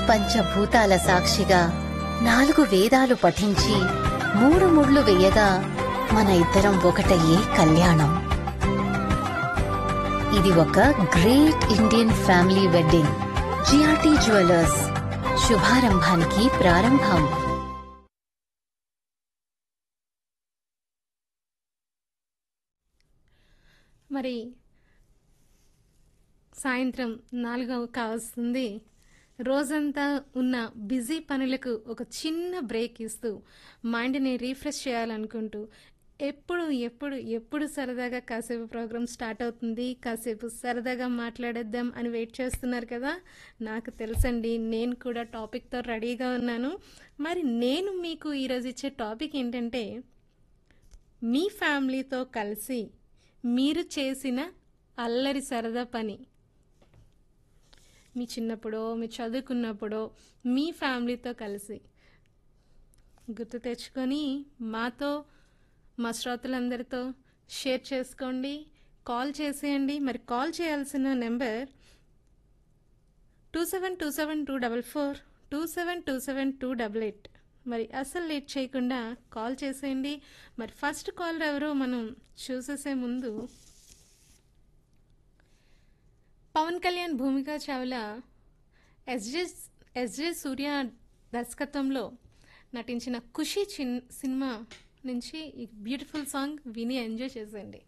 పంచభూతాల సాక్షిగా నాలుగు వేదాలు పఠించి మూడు ముళ్ళు వేయగా మన ఇద్దరం ఒకటయ్యే కళ్యాణం ఇది ఒక great Indian family wedding GRT jewellers శుభారంభానికి ప్రారంభం మరి సాయంత్రం నాలుగవ కావస్తుంది రోజంతా ఉన్న బిజీ పనులకు ఒక చిన్న బ్రేక్ ఇస్తూ మైండ్ని రీఫ్రెష్ చేయాలనుకుంటూ ఎప్పుడు ఎప్పుడు ఎప్పుడు సరదాగా కాసేపు ప్రోగ్రామ్ స్టార్ట్ అవుతుంది కాసేపు సరదాగా మాట్లాడేద్దాం అని వెయిట్ చేస్తున్నారు కదా నాకు తెలుసండి నేను కూడా టాపిక్తో రెడీగా ఉన్నాను మరి నేను మీకు ఈరోజు ఇచ్చే టాపిక్ ఏంటంటే మీ ఫ్యామిలీతో కలిసి మీరు చేసిన అల్లరి సరదా పని మీ చిన్నప్పుడో మీ చదువుకున్నప్పుడో మీ ఫ్యామిలీతో కలిసి గుర్తు తెచ్చుకొని మాతో మా శ్రోతలందరితో షేర్ చేసుకోండి కాల్ చేసేయండి మరి కాల్ చేయాల్సిన number two seven two seven two double four two seven two seven two double eight మరి అసలు లేట్ చేయకుండా కాల్ చేసేయండి మరి ఫస్ట్ కాల్ ఎవరో మనం చూసేసే ముందు పవన్ కళ్యాణ్ భూమిక చావ్లా ఎస్జే ఎస్జే సూర్య దర్శకత్వంలో నటించిన ఖుషి చిన్ సినిమా నుంచి ఈ బ్యూటిఫుల్ సాంగ్ విని ఎంజాయ్ చేసేయండి